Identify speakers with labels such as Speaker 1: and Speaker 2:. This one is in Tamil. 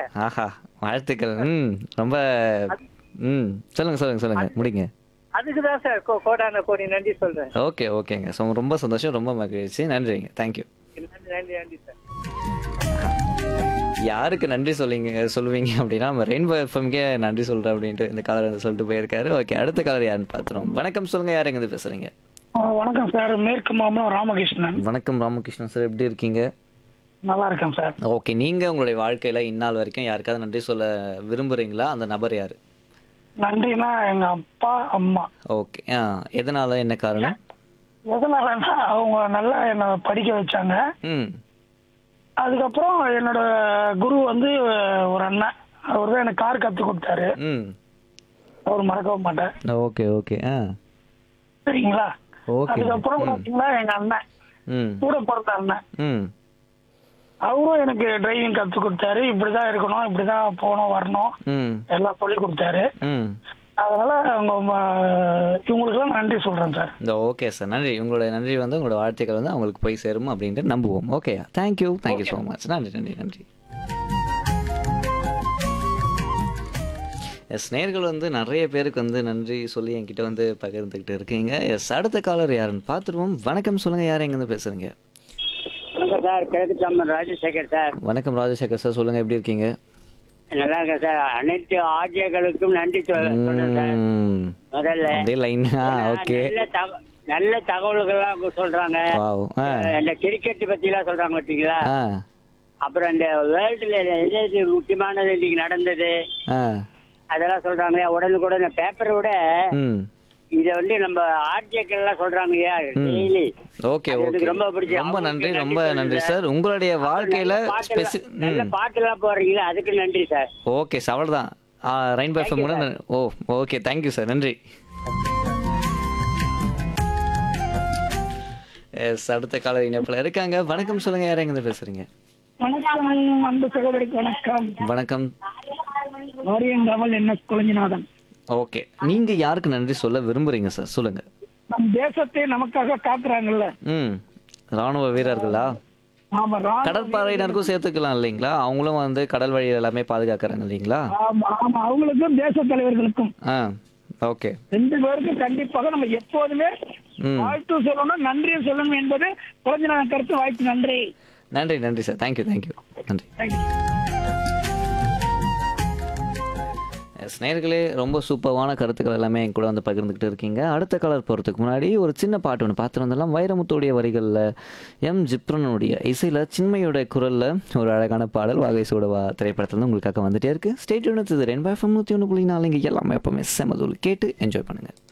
Speaker 1: ஆஹா வாழ்த்துக்கள் ம் ரொம்ப ம் சொல்லுங்க சொல்லுங்க சொல்லுங்க முடிங்க
Speaker 2: அதுக்கு தான் சார் கோ- கோடான கோடி நன்றி சொல்றேன்
Speaker 1: ஓகே ஓகேங்க ஸோ ரொம்ப சந்தோஷம் ரொம்ப மகிழ்ச்சி நன்றிங்க தேங்க்யூ
Speaker 2: நன்றி நன்றி நன்றி சார்
Speaker 1: யாருக்கு நன்றி சொல்லிங்க சொல்லுவீங்க அப்படின்னா நம்ம ரெயின்போ எஃப்எம்கே நன்றி சொல்கிறேன் அப்படின்ட்டு இந்த காலர் வந்து சொல்லிட்டு போயிருக்காரு ஓகே அடுத்த காலர் யாருன்னு பார்த்துருவோம் வணக்கம் சொல்லுங்க யார் எங்க பேசுறீங்க
Speaker 3: ஆ, வணக்கம் சார் மேற்கு மாம்பலம் ராமகிருஷ்ணன்
Speaker 1: வணக்கம் ராமகிருஷ்ணன் சார் எப்படி இருக்கீங்க
Speaker 3: நல்லா இருக்கேன் சார்
Speaker 1: ஓகே நீங்க உங்களுடைய வாழ்க்கையில இந்நாள் வரைக்கும் யாருக்காவது நன்றி சொல்ல விரும்புறீங்களா அந்த நபர் யாரு
Speaker 3: நன்றினா எங்க அப்பா அம்மா
Speaker 1: ஓகே ஆ எதனால என்ன காரணம்
Speaker 3: எதனாலன்னா அவங்க நல்லா என்னை படிக்க வச்சாங்க
Speaker 1: ம்
Speaker 3: அதுக்கப்புறம் என்னோட குரு வந்து ஒரு அண்ணன் அவர் தான் எனக்கு கார் கத்து கொடுத்தாரு
Speaker 1: ம்
Speaker 3: அவர் மறக்கவும் மாட்டேன்
Speaker 1: ஓகே ஓகே ஆ
Speaker 3: சரிங்களா
Speaker 1: ஓகே
Speaker 3: அதுக்கப்புறம் பாத்தீங்கன்னா எங்க அண்ணன்
Speaker 1: ம்
Speaker 3: கூட பிறந்த அண்ணன்
Speaker 1: ம்
Speaker 3: அவரும் எனக்கு டிரைவிங் கத்து கொடுத்தாரு இப்படிதான் இருக்கணும் இப்படிதான் போகணும் வரணும்
Speaker 1: ம்
Speaker 3: எல்லாம் சொல்லி கொடுத்தாரு
Speaker 1: ம்
Speaker 3: அதனால அவங்க ம- இவங்களுக்கெல்லாம் நன்றி சொல்றேன் சார்
Speaker 1: இந்த ஓகே சார் நன்றி உங்களுடைய நன்றி வந்து உங்களோட வாழ்த்துக்கள் வந்து அவங்களுக்கு போய் சேரும் அப்படின்ட்டு நம்புவோம் okay thank you thank you so much நன்றி நன்றி நன்றி எஸ் நேர்கள் வந்து நிறைய பேருக்கு வந்து நன்றி சொல்லி என்கிட்ட வந்து பகிர்ந்துக்கிட்டு இருக்கீங்க எஸ் அடுத்த காலர் யாருன்னு பார்த்துருவோம் வணக்கம் சொல்லுங்க யார் எங்கேருந்து பேசுறீங்க
Speaker 2: வணக்கம் சார் கிழக்கு தாமன் ராஜசேகர் சார்
Speaker 1: வணக்கம் ராஜசேகர் சார் சொல்லுங்க எப்படி இருக்கீங்க
Speaker 2: நல்லா இருக்கேன் சார் அனைத்து ஆஜியர்களுக்கும் நன்றி சொல்ல- சொல்றேன் சார்
Speaker 1: ம்,
Speaker 2: முதல்ல
Speaker 1: அப்படியே லைன் ஆ ஓகே
Speaker 2: நல்ல தக- நல்ல தகவல்கள்லாம் சொல்றாங்க
Speaker 1: வாவ் ஆ
Speaker 2: இந்த கிரிக்கெட் பத்தி எல்லாம் சொல்றாங்க பார்த்தீங்களா
Speaker 1: ஆ
Speaker 2: அப்புறம் இந்த வேர்ல்டுல எது எது முக்கியமானது இன்னைக்கு நடந்தது
Speaker 1: ஆ
Speaker 2: அதெல்லாம் சொல்றாங்க உடனுக்குடன் பேப்பரை விட
Speaker 1: ம்
Speaker 2: இத வந்து நம்ம ஆர்ஜியக்கள் எல்லாம் சொல்றாங்க இல்லையா டெய்லி
Speaker 1: ஓகே
Speaker 2: அது
Speaker 1: ஓகே
Speaker 2: எனக்கு ரொம்ப பிடிச்சது.
Speaker 1: ரொம்ப நன்றி
Speaker 2: அவங்களுக்கு
Speaker 1: ரொம்ப
Speaker 2: நன்றி
Speaker 1: நன்றி
Speaker 2: சொல்லுங்க.
Speaker 1: சார் உங்களுடைய வாழ்க்கையில
Speaker 2: நல்ல பாட்டெல்லாம்-
Speaker 1: ஸ்பெசி
Speaker 2: நல்ல
Speaker 1: ம்
Speaker 2: பாட்டெல்லாம் போடுறீங்களா அதுக்கு நன்றி சார்
Speaker 1: ஓகே சார் அவ்வளோதான் ரெயின்போ எஃப்எம் கூட ந- ஓ ஓகே தேங்க்யூ சார் நன்றி எஸ் அடுத்த காலர் இணைப்பில் இருக்காங்க வணக்கம் சொல்லுங்க யார் எங்க பேசுறீங்க
Speaker 3: வணக்கம் அன்பு சகோதரிக்கு வணக்கம்
Speaker 1: வணக்கம்
Speaker 3: Variyankaval N S Kuzhanjinathan
Speaker 1: okay நீங்க யாருக்கு நன்றி சொல்ல விரும்புறீங்க சார் சொல்லுங்க
Speaker 3: நம் தேசத்தை நமக்காக காக்குறாங்கல்ல
Speaker 1: ம் ராணுவ வீரர்களா
Speaker 3: ஆமா ரா-
Speaker 1: கடற்படையினருக்கும் சேர்த்துக்கலாம் இல்லைங்களா அவங்களும் வந்து கடல் வழி எல்லாமே பாதுகாக்கிறாங்க இல்லைங்களா
Speaker 3: ஆமா ஆமா அவங்களுக்கும் தேச தலைவர்களுக்கும்
Speaker 1: ஆ ஓகே
Speaker 3: ரெண்டு பேருக்கும் கண்டிப்பாக நம்ம எப்போதுமே
Speaker 1: ம்
Speaker 3: வாழ்த்து சொல்லணும் நன்றியும் சொல்லணும் என்பது குழந்தைநாதன் கருத்து வாய்ப்பு நன்றி
Speaker 1: நன்றி நன்றி சார் தேங்க்யூ தேங்க்யூ நன்றி
Speaker 3: தேங்க்யூ
Speaker 1: எஸ் நேர்களே ரொம்ப சூப்பரான கருத்துக்கள் எல்லாமே என் கூட வந்து பகிர்ந்துக்கிட்டு இருக்கீங்க அடுத்த கலர் போகிறதுக்கு முன்னாடி ஒரு சின்ன பாட்டு ஒன்று பார்த்துட்டு வந்துடலாம் வைரமுத்துடைய வரிகளில் எம் ஜிப்ரனுடைய இசையில் சின்மையோட குரலில் ஒரு அழகான பாடல் வாகை சூடவா திரைப்படத்தில் உங்களுக்காக வந்துட்டே இருக்கு ஸ்டேட் யூனிட் இது ரெண்டு எஃப்எம் நூற்றி ஒன்று புள்ளி நாலு இங்கே எல்லாமே எப்பவுமே செமதூள் கேட்டு என்ஜாய் பண்ணுங்கள்